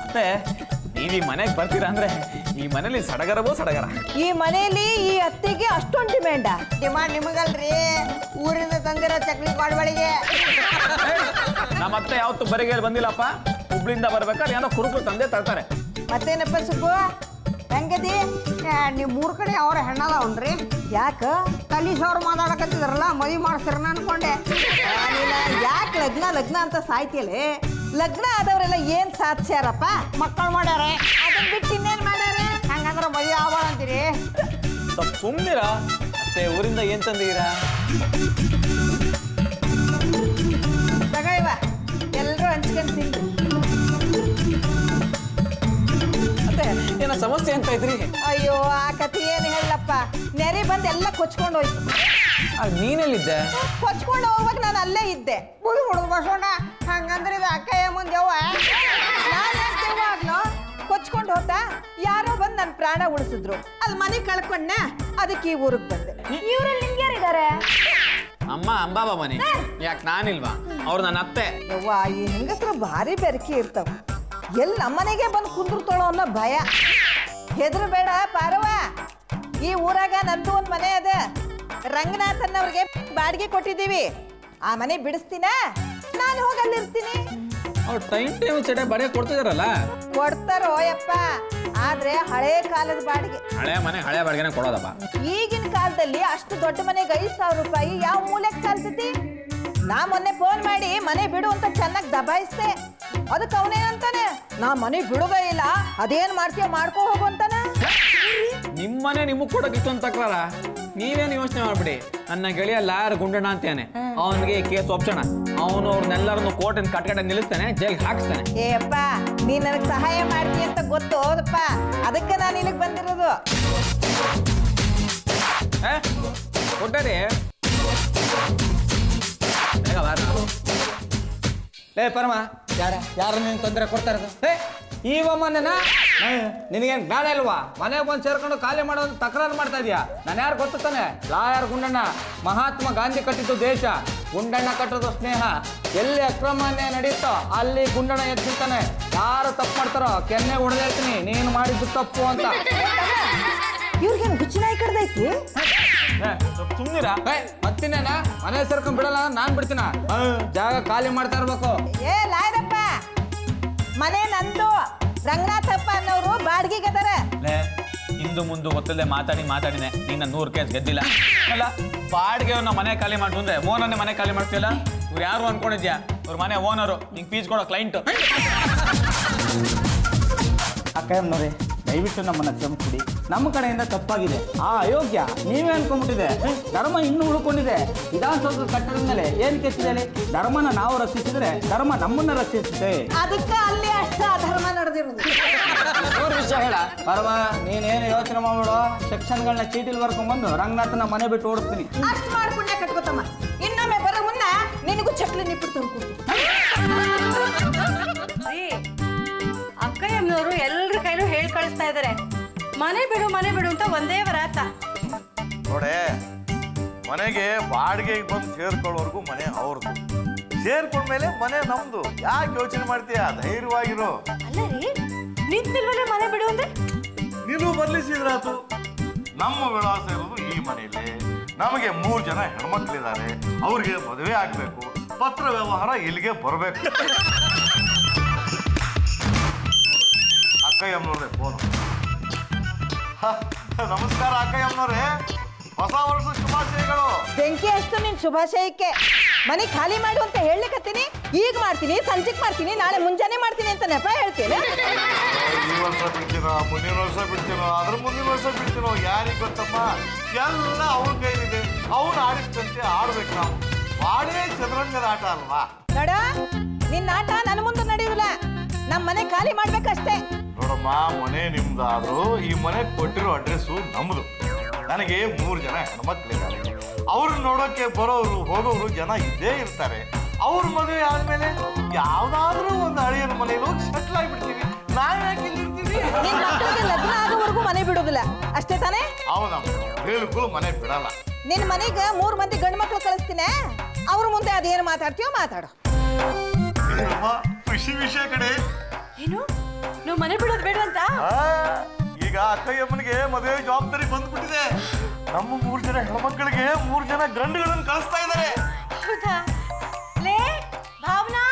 ಅತ್ತೆ ನೀವು ಈ ಮನೆಗೆ ಬರ್ತೀರಾ ಅಂದ್ರೆ ಈ ಮನೇಲಿ ಸಡಗರವೋ ಸಡಗರ ಈ ಮನೆಯಲ್ಲಿ ಈ ಅತ್ತೆಗೆ ಅಷ್ಟೊಂದು ಡಿಮ್ಯಾಂಡ ಡಿಮಾಂಡ್ ನಿಮಗಲ್ರಿ ಊರಿಂದ ತಂದಿರೋ ಚಕ್ಲಿ ಕೊಡ್ಬಳಿಗೆ ನಮ್ಮ ಅತ್ತೆ ಯಾವತ್ತು ಬರಿಗೇಲಿ ಬಂದಿಲ್ಲಪ್ಪ ಹುಬ್ಳಿಂದ ಬರ್ಬೇಕಾದ್ರೆ ಏನೋ ಕುರುಕರು ತಂದೆ ತರ್ತಾರೆ ಮತ್ತೇನಪ್ಪ ಸುಬ್ಬು ಹೆಂಗದಿ ನೀವು ಮೂರು ಕಡೆ ಅವ್ರ ಹೆಣ್ಣದವನ್ರಿ ಯಾಕ ಕಲೀಸವ್ರು ಮಾತಾಡಕತ್ತಿದ್ರಲ್ಲ ಮದುವೆ ಮಾಡಿಸ್ತಾರನ ಅನ್ಕೊಂಡೆ ಯಾಕೆ ಲಗ್ನ ಲಗ್ನ ಅಂತ ಸಾಯ್ತಿಯಲೆ ಲಗ್ನ ಆದವರೆಲ್ಲ ಏನ್ ಸಾಧಿಸ್ಯಾರಪ್ಪ ಮಕ್ಕಳು ಮಾಡ್ಯಾರ ಅದನ್ನ ಬಿಟ್ಟು ಇನ್ನೇನು ಮಾಡ್ಯಾರ ಹಂಗಂದ್ರೆ ಮದುವೆ ಆಗೋಣ ಅಂತೀರಿ ಸ್ವಲ್ಪ ಸುಮ್ಮನಿರ ಅತ್ತೆ ಊರಿಂದ ಏನ್ ತಂದೀರಾ ತಗೈವ ಎಲ್ಲರೂ ಹಂಚ್ಕೊಂಡು ತಿನ್ರಿ ಅತ್ತೆ ಏನೋ ಸಮಸ್ಯೆ ಅಂತ ಇದ್ರಿ ಅಯ್ಯೋ ಆ ಕತೆ ಏನು ಹೇಳಪ್ಪ ನೆರೆ ಬಂದು ಎಲ್ಲ ಕೊಚ್ಕೊಂಡು ಹೋಯ್ತು ಆಗ ನೀನೆಲ್ಲಿದ್ದೆ ಕೊಚ್ಕೊಂಡು ಹೋಗ್ವಾಗ ನಾನು ಅಲ್ಲೇ ಇದ್ದೆ ಮುಗಿ ಹುಡುಗ ಬಸೋಣ ಹಂಗಂದ್ರೆ ಇದು ಅಕ್ಕಯ್ಯ ಮುಂದೆ ಯವ್ವ ನಾನು ಕೊಚ್ಕೊಂಡು ಹೋದ ಯಾರೋ ಬಂದು ನನ್ನ ಪ್ರಾಣ ಉಳಿಸಿದ್ರು ಅಲ್ಲಿ ಮನೆ ಕಳ್ಕೊಂಡೆ ಅದಕ್ಕೆ ಈ ಊರಿಗೆ ಬಂದೆ ಇವ್ರಲ್ಲಿ ನಿಮ್ಗೆ ಯಾರಿದ್ದಾರೆ ಅಮ್ಮ ಅಂಬಾಬಾ ಮನೆ ಯಾಕೆ ನಾನಿಲ್ವಾ ಅವ್ರು ನನ್ನ ಅತ್ತೆ ಯವ್ವ ಈ ಹೆಂಗಸ್ರು ಭಾರಿ ಬೆರಕೆ ಇರ್ತಾವ ಎಲ್ಲಿ ನಮ್ಮನೆಗೆ ಬಂದು ಕುಂದಿರ್ತಾಳೋ ಅನ್ನೋ ಭಯ ಹೆದ್ರು ಬೇಡ ಪಾರವ ಈ ಊರಾಗ ನಂದು ಒಂದು ಮನೆ ಅದ ರಂಗನಾಥನ್ ಅವ್ರಿಗೆ ಬಾಡಿಗೆ ಕೊಟ್ಟಿದ್ದೀವಿ ಆ ಮನೆ ಬಿಡಿಸ್ತೀನ ನಾನು ಹೋಗಿ ಅಲ್ಲಿರ್ತೀನಿ ಅವ್ರು ಟೈಮ್ ಟೈಮ್ ಚಟೆ ಬರೆ ಕೊಡ್ತಿದಾರಲ್ಲ ಕೊಡ್ತಾರೋ ಯಪ್ಪ ಆದ್ರೆ ಹಳೆ ಕಾಲದ ಬಾಡಿಗೆ ಹಳೆ ಮನೆ ಹಳೆ ಬಾಡಿಗೆನೆ ಕೊಡೋದಪ್ಪ ಈಗಿನ ಕಾಲದಲ್ಲಿ ಅಷ್ಟು ದೊಡ್ಡ ಮನೆಗೆ ಐದು ಸಾವಿರ ರೂಪಾಯಿ ಯಾವ ಮೂಲೆಗೆ ಸಾಲ್ತೈತಿ ನಾ ಮೊನ್ನೆ ಫೋನ್ ಮಾಡಿ ಮನೆ ಬಿಡು ಅಂತ ಚೆನ್ನಾಗಿ ದಬಾಯಿಸ್ದೆ ಅದಕ್ಕೆ ಅವನೇನಂತಾನೆ ನಾ ಮನೆ ಬಿಡೋದೇ ಇಲ್ಲ ಅದೇನ್ ಮಾಡ್ತೀಯ ಮಾಡ್ಕೋ ಹೋಗು ಅಂತಾನ ನಿಮ್ಮನೆ ನಿಮಗೆ ಕೊಡೋಕಿತ್ತು ಅಂತ ತಕ್ರಾರ ನೀವೇನು ಯೋಚನೆ ಮಾಡ್ಬಿಡಿ ನನ್ನ ಗೆಳೆಯ ಲಾಯರ್ ಗುಂಡಣ್ಣ ಅಂತಾನೆ ಅವನಿಗೆ ಕೇಸ್ ಒಪ್ಸೋಣ ಅವನು ಅವ್ರನ್ನೆಲ್ಲರನ್ನು ಕೋರ್ಟಿನ ಕಟ್ಕಡೆ ನಿಲ್ಲಿಸ್ತಾನೆ ಜೈಲ್ಗೆ ಹಾಕಿಸ್ತಾನೆ ಏ ಅಪ್ಪ ನೀನ್ ನನಗೆ ಸಹಾಯ ಮಾಡ್ತೀಯ ಅಂತ ಗೊತ್ತು ಹೌದಪ್ಪ ಅದಕ್ಕೆ ನಾನು ಇಲ್ಲಿಗೆ ಬಂದಿರೋದು ಏ ಕೊಟ್ಟರಿ ಬೇಗ ಬಾರ. ಲೇ ಪರಮ ಯಾರ ಯಾರು ನಿನ್ ತೊಂದರೆ ಕೊಡ್ತಾ ಇರೋದು ಏ ಈವ ಮನೆನಾ ನಿನಗೇನು ಬೇಡ ಇಲ್ವಾ ಮನೆಗೆ ಬಂದು ಸೇರ್ಕೊಂಡು ಖಾಲಿ ಮಾಡೋ ಒಂದು ತಕರಾರು ಮಾಡ್ತಾ ಇದೀಯಾ ನಾನು ಯಾರು ಗೊತ್ತು ತಾನೆ ಲಾಯರ್ ಗುಂಡಣ್ಣ ಮಹಾತ್ಮ ಗಾಂಧಿ ಕಟ್ಟಿದ್ದು ದೇಶ ಗುಂಡಣ್ಣ ಕಟ್ಟೋದು ಸ್ನೇಹ ಎಲ್ಲಿ ಅಕ್ರಮನೇ ನಡೀತೋ ಅಲ್ಲಿ ಗುಂಡಣ್ಣ ಎದ್ದಿರ್ತಾನೆ ಯಾರು ತಪ್ಪು ಮಾಡ್ತಾರೋ ಕೆನ್ನೆ ಹೊಡೆದಿರ್ತೀನಿ ನೀನು ಮಾಡಿದ್ದು ತಪ್ಪು ಅಂತ ಇವ್ರಿಗೇನು ಗುಚ್ಚಿನಾಯಿ ಕಡ್ದೈತಿ ಏ, ಸ್ವಲ್ಪ ಸುಮ್ನಿರಾ ಏ ಮತ್ತಿನ್ನೇನ ಮನೆ ಸೇರ್ಕೊಂಡ್ ಬಿಡಲ್ಲ ನಾನು ಬಿಡ್ತೀನ ಜಾಗ ಖಾಲಿ ಮಾಡ್ತಾ ಇರ್ಬೇಕು ಏ ಲಾಯರಪ್ಪ ಮನೆ ನಂದು ರಂಗನಾಥಪ್ಪ ಅನ್ನೋರು ಬಾಡಿಗೆಗೆ ಅದಾರ ಲೇ ಹಿಂದು ಮುಂದೆ ಗೊತ್ತಿಲ್ಲದೆ ಮಾತಾಡಿ ಮಾತಾಡಿನೆ ನಿನ್ನ ನೂರು ಕೇಸ್ ಗೆದ್ದಿಲ್ಲ ಅಲ್ಲ ಬಾಡಿಗೆ ಅವ್ರನ್ನ ಮನೆ ಖಾಲಿ ಮಾಡ್ತು ಅಂದ್ರೆ ಓನರ್ನೇ ಮನೆ ಖಾಲಿ ಮಾಡ್ತಿಲ್ಲ ಇವ್ರು ಯಾರು ಅನ್ಕೊಂಡಿದ್ಯಾ ಇವ್ರ ಮನೆ ಓನರು ನಿಂಗೆ ಫೀಸ್ ಕೊಡೋ ಕ್ಲೈಂಟ್ ಅಕ್ಕಯ್ಯನವರೇ ದಯವಿಟ್ಟು ನಮ್ಮನ್ನ ಕ್ಷಮಿಸ್ಬಿಡಿ ನಮ್ಮ ಕಡೆಯಿಂದ ತಪ್ಪಾಗಿದೆ ಆ ಅಯೋಗ್ಯ ನೀವೇ ಅನ್ಕೊಂಡ್ಬಿಟ್ಟಿದೆ ಧರ್ಮ ಇನ್ನೂ ಉಳ್ಕೊಂಡಿದೆ ವಿಧಾನಸೌಧದ ಕಟ್ಟಡದ ಮೇಲೆ ಏನ್ ಕೆತ್ತಿದೆ ಹೇಳಿ ಧರ್ಮನ ನಾವು ರಕ್ಷಿಸಿದ್ರೆ ಧರ್ಮ ನಮ್ಮನ್ನ ರಕ್ಷಿಸುತ್ತೆ ಅದಕ್ಕೆ ಅಲ್ಲಿ ಅಷ್ಟ ಅಧರ್ಮ ನಡೆದಿರೋದು ನೂರು ವಿಷಯ ಹೇಳ ಪರಮ ನೀನೇನು ಯೋಚನೆ ಮಾಡ್ಬಿಡು ಸೆಕ್ಷನ್ಗಳನ್ನ ಚೀಟಿಲ್ ಬರ್ಕೊಂಡ್ಬಂದು ರಂಗನಾಥನ ಮನೆ ಬಿಟ್ಟು ಓಡಿಸ್ತೀನಿ ಅಷ್ಟು ಮಾಡ್ಕೊಂಡೆ ಕಟ್ಕೋತಮ್ಮ ಇನ್ನೊಮ್ಮೆ ಬರೋ ಮುನ್ನ ನಿನಗೂ ಚಕ್ಲಿ ನಿಪ್ಪಿಟ್ಟು ತಂದ್ಕೊಡ್ತೀನಿ ರೀ ಅಕ್ಕಯ್ಯಮ್ಮನವರು ಎಲ್ಲರ ಕೈಲೂ ಹೇಳಿ ಕಳಿಸ್ತಾ ಇದ್ದಾರೆ ಮನೆ ಬಿಡು ಮನೆ ಬಿಡು ಅಂತ ಒಂದೇ ವರಾತ ನೋಡೆ ಮನೆಗೆ ಬಾಡಿಗೆಗೆ ಬಂದು ಸೇರ್ಕೊಳ್ಳೋರ್ಗು ಮನೆ ಅವ್ರದ್ದು ಸೇರ್ಕೊಂಡ್ಮೇಲೆ ಮನೆ ನಮ್ದು ಯಾಕೆ ಯೋಚನೆ ಮಾಡ್ತೀಯ ಧೈರ್ಯವಾಗಿರು ಅಲ್ಲ ರೀ ನಿಂತಿಲ್ವಲ್ಲ ಮನೆ ಬಿಡು ಅಂದ್ರೆ ನೀನು ಬರ್ಲಿಸಿದ್ರಾತು ನಮ್ಮ ವಿಳಾಸ ಇರೋದು ಈ ಮನೆಯಲ್ಲಿ ನಮಗೆ ಮೂರು ಜನ ಹೆಣ್ಮಕ್ಳಿದ್ದಾರೆ ಅವ್ರಿಗೆ ಮದುವೆ ಆಗ್ಬೇಕು ಪತ್ರ ವ್ಯವಹಾರ ಇಲ್ಲಿಗೆ ಬರಬೇಕು ಅಕ್ಕಯ್ಯಮ್ಮನವ್ರೇ ಫೋನು ನಮಸ್ಕಾರ ಅಕ್ಕಯ್ಯಮ್ಮನವ್ರೆ ಹೊಸ ವರ್ಷ ಶುಭಾಶಯಗಳು ಬೆಂಕಿ ಅಷ್ಟು ನಿನ್ ಶುಭಾಶಯಕ್ಕೆ ಮನೆ ಖಾಲಿ ಮಾಡು ಅಂತ ಹೇಳಲಿಕ್ಕತ್ತೀನಿ ಈಗ ಮಾಡ್ತೀನಿ ಸಂಜೆಗೆ ಮಾಡ್ತೀನಿ ನಾಳೆ ಮುಂಜಾನೆ ಮಾಡ್ತೀನಿ ಅಂತ ನೆಪ ಹೇಳ್ತೀನಿ ಈ ವರ್ಷ ಬಿಡ್ತೀನೋ ಮುಂದಿನ ವರ್ಷ ಬಿಡ್ತೀನೋ ಅದ್ರ ಮುಂದಿನ ವರ್ಷ ಬಿಡ್ತೀನೋ ಯಾರಿಗೆ ಗೊತ್ತಮ್ಮ ಎಲ್ಲ ಅವ್ರ ಕೈಲಿದೆ ಅವ್ನು ಆಡಿಸ್ತಂತೆ ಆಡ್ಬೇಕು ನಾವು ಮಾಡೇ ಚದುರಂಗದ ಆಟ ಅಲ್ವಾ ನೋಡ ನಿನ್ನ ಆಟ ನನ್ನ ಮುಂದೆ ನಡೆಯುದಿಲ್ಲ ನಮ್ಮ ಮನೆ ಖಾಲಿ ಮಾಡ್ಬೇಕಷ್ಟೇ ನೋಡಮ್ಮ ಮನೆ ನಿಮ್ದಾದ್ರೂ ಈ ಮನೆ ಕೊಟ್ಟಿರೋ ಅಡ್ರೆಸ್ಸು ನಮ್ದು ನನಗೆ ಮೂರು ಜನ ಹೆಣ್ಮಕ್ಳಿದ್ದಾರೆ ಅವ್ರನ್ನ ನೋಡೋಕೆ ಬರೋರು ಹೋಗೋರು ಜನ ಇದ್ದೇ ಇರ್ತಾರೆ ಅವ್ರ ಮದುವೆ ಆದ್ಮೇಲೆ ಯಾವ್ದಾದ್ರೂ ಒಂದು ಹಳೆಯನ ಮನೇಲಿ ಹೋಗಿ ಸೆಟ್ಲ್ ಆಗಿಬಿಡ್ತೀವಿ ನಾವ್ ಯಾಕೆ ಇಲ್ಲಿ ಇರ್ತೀವಿ ನಿನ್ ಮಕ್ಕಳಿಗೆ ಲಗ್ನ ಆಗೋವರೆಗೂ ಮನೆ ಬಿಡುದಿಲ್ಲ ಅಷ್ಟೇ ತಾನೇ ಹೌದಮ್ಮ ಬಿಲ್ಕುಲ್ ಮನೆ ಬಿಡಲ್ಲ ನಿನ್ನ ಮನೆಗೆ ಮೂರು ಮಂದಿ ಗಂಡು ಮಕ್ಳು ಕಳಿಸ್ತೀನಿ ಅವ್ರ ಮುಂದೆ ಅದೇನು ಮಾತಾಡ್ತೀಯೋ ಮಾತಾಡು ಏನಮ್ಮ ಖುಷಿ ವಿಷಯ ಕಡೆ ಏನು ನೀವು ಮನೆ ಬಿಡೋದು ಬೇಡ ಅಂತ ಆ, ಈಗ ಅಕ್ಕಯ್ಯಮ್ಮನಿಗೆ ಮದುವೆ ಜವಾಬ್ದಾರಿ ಬಂದ್ಬಿಟ್ಟಿದೆ ನಮ್ಮ ಮೂರ್ ಜನ ಹೆಣ್ಮಕ್ಳಿಗೆ ಮೂರ್ ಜನ ಗಂಡುಗಳನ್ನು ಕಳಿಸ್ತಾ ಇದ್ದಾರೆ ಹೌದಾ ಲೇ ಭಾವನಾ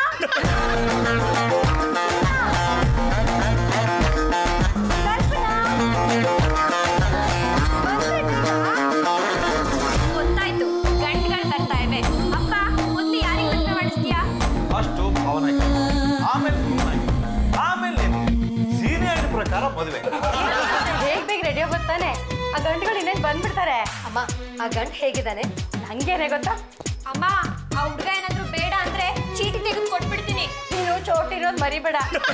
ಗೊತ್ತಾಯ್ತು ಗಂಟ್ಗಳು ಬರ್ತಾ ಇವೆ ಅಪ್ಪ ಮೊದ್ಲು ಯಾರಿಗೆ ಮದುವೆ ಮಾಡಿಸ್ತೀಯಾ ಅಷ್ಟು ಭಾವನೆ ಆಮೇಲೆ ನಿಮ್ಮಾಗಿ. ಆಮೇಲೆ ಸೀನಿಯರ್ ಪ್ರಕಾರ ಮದುವೆ ಬೇಗ ಬೇಗ ರೆಡಿ ಬರ್ತಾನೆ ಆ ಗಂಟುಗಳು ಇನ್ನೇನು ಬಂದ್ಬಿಡ್ತಾರೆ ಅಮ್ಮ ಆ ಗಂಟ್ ಹೇಗಿದ್ದಾನೆ ನಂಗೇನೆ ಗೊತ್ತಾ ಅಮ್ಮ ಆ ಹುಡುಗ ಏನಾದ್ರೂ ಬೇಡ ಅಂದ್ರೆ ಚೀಟಿ ತೆಗೆದು ಕೊಟ್ಬಿಡ್ತೀನಿ ನೀನು ಚೋಟಿರೋದು ಮರಿಬೇಡ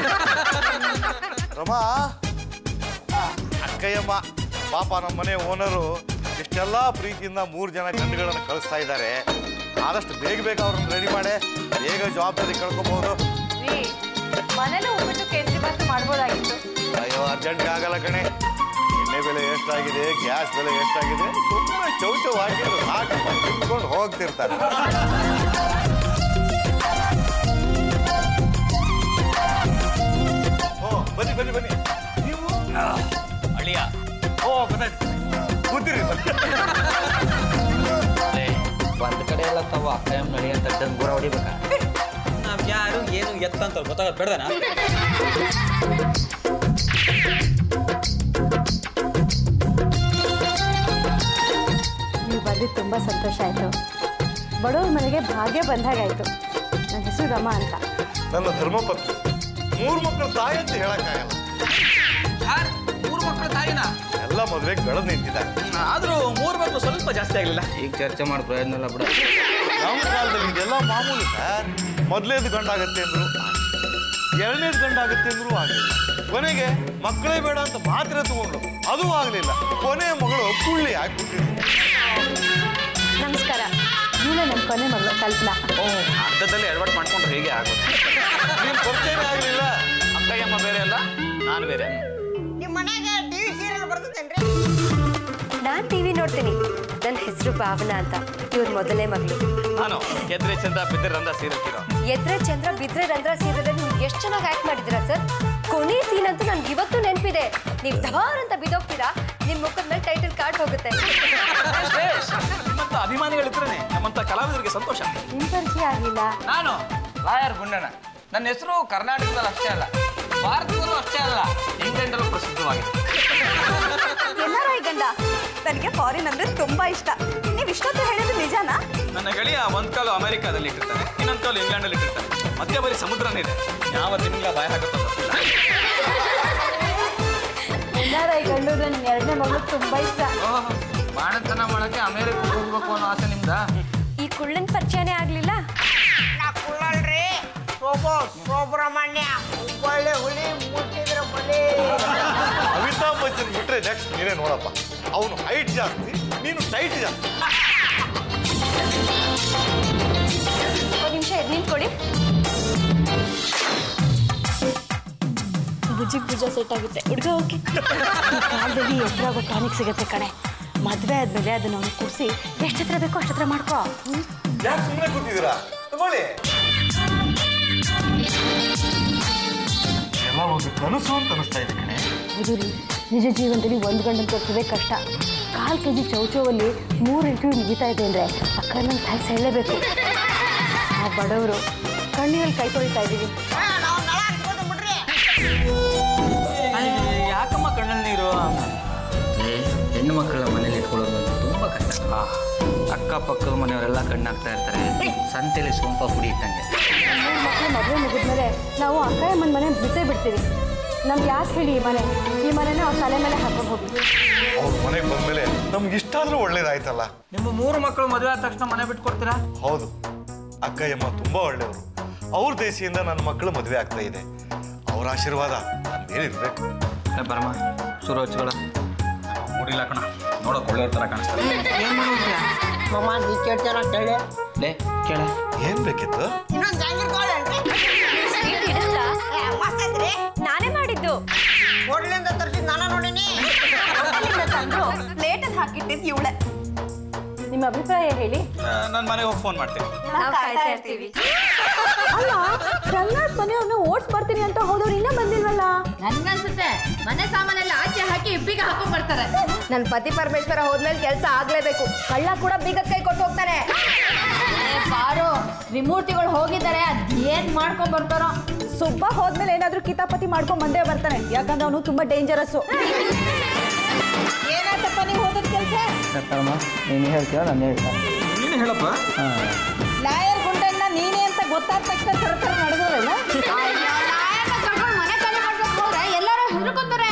ರಮಾ ಅಕ್ಕಯ್ಯಮ್ಮ ಪಾಪ ನಮ್ಮ ಮನೆ ಓನರು ಇಷ್ಟೆಲ್ಲ ಪ್ರೀತಿಯಿಂದ ಮೂರು ಜನ ಗಂಡುಗಳನ್ನು ಕಳಿಸ್ತಾ ಇದ್ದಾರೆ ಆದಷ್ಟು ಬೇಗ ಬೇಗ ಅವ್ರನ್ನ ರೆಡಿ ಮಾಡಿ ಬೇಗ ಜವಾಬ್ದಾರಿ ಕಳ್ಕೊಬಹುದು ರೀ ಮನೇಲಿ ಉಪ್ಪಿಟ್ಟು ಕೇಸರಿ ಬಾತು ಮಾಡ್ಬೋದಾಗಿತ್ತು ಅಯ್ಯೋ ಅರ್ಜೆಂಟ್ಗೆ ಆಗಲ್ಲ ಕಣೆ ಎಣ್ಣೆ ಬೆಲೆ ಎಷ್ಟಾಗಿದೆ ಗ್ಯಾಸ್ ಬೆಲೆ ಎಷ್ಟಾಗಿದೆ ಸುಮ್ಮನೆ ಚೌಚೌ ಹಾಕಿದ್ರು ಸಾಕಪ್ಪ ತಿನ್ಕೊಂಡು ಹೋಗ್ತಿರ್ತಾರೆ ಓ ಬನ್ನಿ ಬನ್ನಿ ಬನ್ನಿ ನೀವು ಅಳಿಯ ಓ ಗೊತ್ತಾಯ್ತು ಕೂತಿರಿ ಒಂದ್ ಕಡೆ ಎಲ್ಲ ತಾವು ಅಕ್ಕ ನಡಿ ಅಂತ ಡಂಗೂರ ಹೊಡಿಬೇಕಾ ನಾವ್ ಯಾರು ಏನು ಎತ್ತಂತ ಗೊತ್ತಾಗೋದು ಬೇಡದನ ನೀವು ಬಂದಿದ್ದು ತುಂಬ ಸಂತೋಷ ಆಯಿತು ಬಡವ್ರ ಮನೆಗೆ ಭಾಗ್ಯ ಬಂದಾಗಾಯ್ತು ನನ್ನ ಹೆಸರು ರಮಾ ಅಂತ ನನ್ನ ಧರ್ಮಪತ್ನಿ ಮೂರು ಮಕ್ಕಳ ತಾಯಿ ಅಂತ ಹೇಳಕ್ಕಾಗಲ್ಲ ಯಾರ್ ಮೂರು ಮಕ್ಕಳ ತಾಯಿನ ಎಲ್ಲ ಮದುವೆಗೆ ಬೆಳೆದು ನಿಂತಿದ್ದಾರೆ ಆದ್ರೂ ಮೂರ್ ಮಕ್ಕಳು ಸ್ವಲ್ಪ ಜಾಸ್ತಿ ಆಗ್ಲಿಲ್ಲ ಈಗ ಚರ್ಚೆ ಮಾಡಿ ಪ್ರಯೋಜನ ಇಲ್ಲ ಬಿಡ ನಮ್ಮ ಕಾಲದಲ್ಲಿ ಇದೆಲ್ಲ ಮಾಮೂಲಿ ಸರ್ ಮೊದಲೇದು ಗಂಡಾಗತ್ತೆ ಅಂದ್ರು ಎರಡನೇದು ಗಂಡಾಗತ್ತೆ ಅಂದ್ರು ಆಗಲಿಲ್ಲ ಕೊನೆಗೆ ಮಕ್ಕಳೇ ಬೇಡ ಅಂತ ಮಾತ್ರೆ ತಗೊಂಡು ಅದು ಆಗಲಿಲ್ಲ ಕೊನೆಯ ಮಗಳು ಕುಳ್ಳಿ ಆಗ್ಬಿಟ್ಟಿದ್ರು ನಮಸ್ಕಾರ ಇವಳೆ ನನ್ನ ಕೊನೆ ಮಗಳು ಕಲ್ಪನಾ ಅರ್ಧದಲ್ಲಿ ಎಡವಟ್ ಮಾಡ್ಕೊಂಡ್ರೆ ಹೇಗೆ ಆಗುತ್ತೆ ನೀನ್ ಪರಿಚಯನೇ ಆಗಲಿಲ್ಲ ಅಕ್ಕಯ್ಯಮ್ಮ ಬೇರೆ ಅಲ್ಲ ನಾನು ಬೇರೆ ನಿಮ್ಮ ಮನ್ಯಾಗ ಟಿವಿ ಸೀರಿಯಲ್ ಬರ್ತದೇನ್ರಿ ನಾನ್ ಟಿವಿ ನೋಡ್ತೀನಿ ನನ್ನ ಹೆಸರು ಭಾವನಾ ಅಂತ ಇವ್ರ ಮೊದಲನೇ ಮಗಳು ನಾನು ಎದ್ರೆ ಚಂದ್ರ ಬಿದ್ದರೆ ರಂಧ ಸೀರಲ್ತಿರೋ ಎದ್ರೆ ಚಂದ್ರ ಬಿದ್ರೆ ರಂಧ್ರ ಸೀರದಲ್ಲಿ ನೀವು ಎಷ್ಟು ಚೆನ್ನಾಗಿ ಆಕ್ಟ್ ಮಾಡಿದ್ದೀರಾ ಸರ್ ಕೊನೆ ಸೀನ್ ಅಂತೂ ನನ್ಗೆ ಇವತ್ತು ನೆನಪಿದೆ ನೀವು ಧವಾರ್ ಅಂತ ಬಿದ್ದೋಗ್ತೀರಾ ನಿಮ್ಮ ಮುಖದ ಮೇಲೆ ಟೈಟಲ್ ಕಾರ್ಡ್ ಹೋಗುತ್ತೆ ನಿಮ್ಮಂತ ಅಭಿಮಾನಿಗಳಿದ್ರೆ ನಮ್ಮಂತ ಕಲಾವಿದರಿಗೆ ಸಂತೋಷ ನಿಮ್ಮ ಪರಿಚಯ ಆಗಲಿಲ್ಲ ನಾನು ಲಾಯರ್ ಗುಂಡಣ್ಣ ನನ್ನ ಹೆಸರು ಕರ್ನಾಟಕದಲ್ಲಿ ಅಷ್ಟೇ ಅಲ್ಲ ಭಾರತದಲ್ಲೂ ಅಷ್ಟೇ ಅಲ್ಲ ಇಂಗ್ಲೆಂಡಲ್ಲೂ ಪ್ರಸಿದ್ಧವಾಗಿದೆ ಎಲ್ಲಾರ ಈ ಗಂಡ ನನಗೆ ಫಾರಿನ್ ಅಂದ್ರೆ ತುಂಬಾ ಇಷ್ಟ ನೀವು ಇಷ್ಟೊತ್ತು ಹೇಳಿದ್ದು ನಿಜಾನಾ ನನ್ನ ಗೆಳೆಯ ಒಂದ್ ಕಾಲು ಅಮೆರಿಕಾದಲ್ಲಿ ಇಟ್ಟಿರ್ತಾನೆ ಇನ್ನೊಂದ್ ಕಾಲು ಇಂಗ್ಲೆಂಡಲ್ಲಿ ಇಟ್ಟಿರ್ತಾನೆ ಮಧ್ಯ ಬರೀ ಸಮುದ್ರನೇ ಇದೆ ಯಾವ ತಿಂಗಳ ಬಾಯ ಹಾಕುತ್ತೋ ಗೊತ್ತಿಲ್ಲ ಎಲ್ಲಾರ ಈ ಗಂಡು ನನ್ನ ಎರಡನೇ ಮಗಳು ತುಂಬ ಇಷ್ಟ ಬಾಣತನ ಮಾಡಕ್ಕೆ ಅಮೇರಿಕಕ್ಕೆ ಹೋಗ್ಬೇಕು ಅನ್ನೋ ಆಸೆ ನಿಮ್ದ ಈ ಕುಳ್ಳನ್ ಪರಿಚಯನೇ ಆಗ್ಲಿಲ್ಲ ನಾ ಕುಳ್ಳಲ್ರಿ ಶೋಭೋ ಸುಬ್ರಹ್ಮಣ್ಯ ಒಳ್ಳೆ ಹುಲಿ ಮುಟ್ಟಿದ್ರ ಬಲಿ ಅಮಿತಾಬ್ ಬಚ್ಚನ್ ಬಿಟ್ರೆ ನೆಕ್ಸ್ಟ್ ನೀನೇ ನೋಡಪ್ಪ ಅವನು ಹೈಟ್ ಜಾಸ್ತಿ ನೀನು ಟೈಟ್ ಜಾಸ್ತಿ ಒಂದು ನಿಮಿಷ ಎದ್ ನಿಂತ್ಕೊಡಿ ಭುಜಿಗೆ ಭುಜ ಸೆಟ್ ಆಗುತ್ತೆ ಹುಡುಗ ಓಕೆ ಕಾಲದಲ್ಲಿ ಎದುರಾಗೋ ಟಾನಿಕ್ ಸಿಗುತ್ತೆ ಕಣೆ ಮದುವೆ ಆದ್ಮೇಲೆ ಅದನ್ನ ಅವ್ನು ಕೂರಿಸಿ ಎಷ್ಟು ಹತ್ರ ಬೇಕೋ ಅಷ್ಟು ಹತ್ರ ಮಾಡ್ಕೋ ಯಾಕೆ ಸುಮ್ಮನೆ ಕೂತಿದ್ದೀರಾ ತಗೊಳ್ಳಿ ಎಲ್ಲ ಒಂದು ಕನಸು ಅಂತ ಅನಿಸ್ತಾ ಇದೆ ಕಣೆ ಹೌದು ರೀ ನಿಜ ಜೀವನದಲ್ಲಿ ಒಂದು ಗಂಡನ ತೋರಿಸೋದೇ ಕಷ್ಟ ಕಾಲು ಕೆ ಜಿ ಚೌಚೌವಲ್ಲಿ ಮೂರು ಇಂಟರ್ವ್ಯೂ ಮುಗಿತಾ ಇದೆ ಅಂದರೆ ಅಕ್ಕ ನಂಗೆ ಥ್ಯಾಂಕ್ಸ್ ಹೇಳಲೇಬೇಕು ನಾವು ಬಡವರು ಕಣ್ಣೀರಲ್ಲಿ ಕೈ ತೊಳಿತಾ ಇದ್ದೀವಿ ನಾವು ನಳ ಹಾಕ್ಬೋದು ಬಿಡ್ರಿ ಯಾಕಮ್ಮ ಕಣ್ಣಲ್ಲಿ ನೀರು ಹೆಣ್ಣು ಮಕ್ಕಳ ಮನೇಲಿ ಇಟ್ಕೊಳ್ಳೋದು ಅಂದ್ರೆ ತುಂಬಾ ಕಷ್ಟ ಅಕ್ಕಪಕ್ಕದ ಮನೆಯವರೆಲ್ಲ ಕಣ್ಣಾಗ್ತಾ ಇರ್ತಾರೆ ಸಂತೆಲಿ ಸೋಂಪ ಪುಡಿ ಇಟ್ಟಂಗೆ ಮೂರು ಮಕ್ಕಳು ಮದುವೆ ಮುಗಿದ್ಮೇಲೆ ನಾವು ಅಕ್ಕಯ್ಯಮ್ಮನ ಮನೆ ಬಿಟ್ಟೇ ಬಿಡ್ತೀವಿ ನಮ್ಗೆ ಯಾಕೆ ಹೇಳಿ ಈ ಮನೆ ಈ ಮನೆನ ಅವ್ರ ತಲೆ ಮೇಲೆ ಹಾಕೊಂಡು ಹೋಗಿ ಅವ್ರ ಮನೆಗೆ ಬಂದ್ಮೇಲೆ ನಮ್ಗೆ ಇಷ್ಟಾದ್ರೂ ಒಳ್ಳೇದಾಯ್ತಲ್ಲ ನಿಮ್ಮ ಮೂರು ಮಕ್ಕಳು ಮದುವೆ ಆದ ತಕ್ಷಣ ಮನೆ ಬಿಟ್ಕೊಡ್ತೀರಾ ಹೌದು ಅಕ್ಕಯ್ಯಮ್ಮ ತುಂಬಾ ಒಳ್ಳೆಯವರು ಅವ್ರ ದೇಶದಿಂದ ನನ್ನ ಮಕ್ಕಳು ಮದುವೆ ಆಗ್ತಾ ಇದೆ ಅವ್ರ ಆಶೀರ್ವಾದ ನನ್ನ ಮೇಲಿರ್ಬೇಕು ಏ ಬರಮ್ಮ ಸುರೋಚ್ಗಳ ಮೂಡಿಲ್ಲ ಕಣ ನೋಡಕ್ ಒಳ್ಳೆ ತರ ಕಾಣಿಸ್ತಾರೆ ಮಮ್ಮ ನೀ ಕೇಳ್ತಾರ ಕೇಳಿ ಲೇ ಕೇಳ ಏನ್ ಬೇಕಿತ್ತು ಇನ್ನೊಂದು ಜಾಂಗೀರ್ ಕಾಳೇನ್ರಿ ಸ್ವೀಟ್ ಹಿಡಿಸ್ಲಾ ಮಸ್ತ್ ಐತ್ರಿ ನಾನೇ ಮಾಡಿದ್ದು ಹೋಟ್ಲಿಂದ ತರ್ಸಿದ್ ನಾನ ನೋಡಿನಿ ತಂದ್ರು ಪ್ಲೇಟಲ್ಲಿ ಹಾಕಿಟ್ಟಿದ್ ಇವಳೆ ನಿಮ್ಮ ಅಭಿಪ್ರಾಯ ಹೇಳಿ ನನ್ನ ಮನೆಗೆ ಹೋಗಿ ಫೋನ್ ಮಾಡ್ತೀನಿ ನಾವು ಕಾಯ್ತಾ ಇರ್ತೀವಿ ಅಲ್ಲ ರಂಗನಾಥ್ ಮನೆಯವ್ರನ್ನ ಓಟ್ಸ್ ಬರ್ತೀನಿ ಅಂತ ಹೋದವ್ರು ಇನ್ನೂ ಬಂದಿಲ್ವಲ್ಲ ನನ್ನ ಮನೆ ಸಾಮಾನೆಲ್ಲ ಆಚೆ ಹಾಕಿ ಇಬ್ಬಿಗೆ ಹಾಕೊಂಡ್ ಬರ್ತಾರೆ ನನ್ನ ಪತಿ ಪರಮೇಶ್ವರ ಹೋದ್ಮೇಲೆ ಕೆಲಸ ಆಗ್ಲೇಬೇಕು ಕಳ್ಳ ಕೂಡ ಬೀಗದ ಕೈ ಕೊಟ್ಟು ಹೋಗ್ತಾನೆ ಏ, ಬಾರು ತ್ರಿಮೂರ್ತಿಗಳು ಹೋಗಿದ್ದಾರೆ ಅದೇನ್ ಮಾಡ್ಕೊಂಡ್ ಬರ್ತಾರೋ ಸುಬ್ಬ ಹೋದ್ಮೇಲೆ ಏನಾದ್ರೂ ಕಿತಾಪತಿ ಮಾಡ್ಕೊಂಡ್ ಬಂದೇ ಬರ್ತಾನೆ ಯಾಕಂದ್ರೆ ಅವನು ತುಂಬಾ ಡೇಂಜರಸ್ಸು ಏನಾಯ್ತಪ್ಪ ನೀವು ಹೋದದ ಕೆಲಸ ಪರಮ ನೀನು ಹೇಳ್ತೀಯ ನಾನು ಹೇಳ್ತಾ ನೀನು ಹೇಳಪ್ಪ ಹಾಂ ಲಾಯರ್ ಗುಂಡಣ್ಣ ನೀನೇ ಅಂತ ಗೊತ್ತಾದ ತಕ್ಷಣ ಥರ ಥರ ನಡೆದ್ರಲ್ಲ ಮನೆ ಖಾಲಿ ಮಾಡ್ಸಕ್ ಹೋದ್ರೆ ಎಲ್ಲರೂ ಹೆದರ್ಕೊಂತಾರೆ